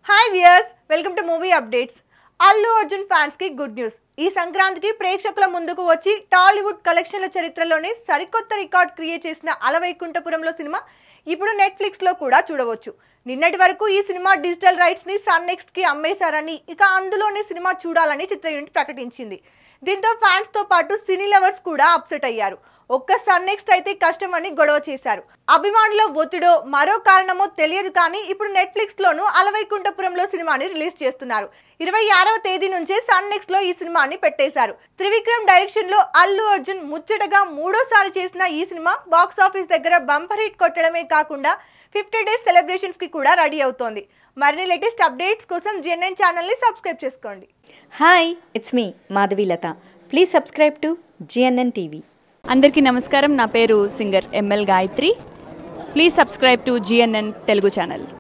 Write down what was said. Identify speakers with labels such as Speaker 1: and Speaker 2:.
Speaker 1: hi viewers welcome to movie updates Allu Arjun fans కి good news ఈ సంక్రాంతికి ప్రేక్షకుల ముందుకు వచ్చి టాలీవుడ్ కలెక్షన్ల చరిత్రలోనే సరికొత్త రికార్డ్ క్రియేట్ చేసిన అలవైకుంఠపురంలో సినిమా ఇప్పుడు నెట్ఫ్లిక్స్ లో కూడా చూడవచ్చు నిన్నటి వరకు ఈ సినిమా డిజిటల్ రైట్స్ ని సన్ నెక్స్ట్ కి అమ్మేశారని ఇక అందులోనే సినిమా చూడాలని చిత్ర యూనిట్ ప్రకటించింది దీంతో ఫ్యాన్స్ తో పాటు సినీ లవర్స్ కూడా అప్సెట్ అయ్యారు ఒక్క సన్ నెక్స్ట్ అయితే కష్టమని గొడవ చేశారు అభిమానుల ఒత్తిడో మరో కారణమో తెలియదు కానీ ఇప్పుడు నెట్ఫ్లిక్స్ లోను అలవైకుంఠపురంలో సినిమాని రిలీజ్ చేస్తున్నారు ఇరవై ఆరవ తేదీ నుంచే సన్ నెక్స్ట్ లో ఈ సినిమాని పెట్టేశారు త్రివిక్రమ్ డైరెక్షన్ లో అల్లు అర్జున్ ముచ్చటగా మూడోసారి చేసిన ఈ సినిమా బాక్స్ ఆఫీస్ దగ్గర బంపర్ హిట్ కొట్టడమే కాకుండా ఫిఫ్టీ డేస్ సెలబ్రేషన్స్ కి కూడా రెడీ అవుతోంది మరిన్ని లేటెస్ట్ అప్డేట్స్ కోసం జిఎన్ఎన్ ఛానల్ ని సబ్స్క్రైబ్ చేసుకోండి
Speaker 2: hi it's me Madhavi Latha please subscribe to GNN TV
Speaker 3: అందరికీ నమస్కారం నా పేరు singer ML Gayathri please subscribe to GNN Telugu channel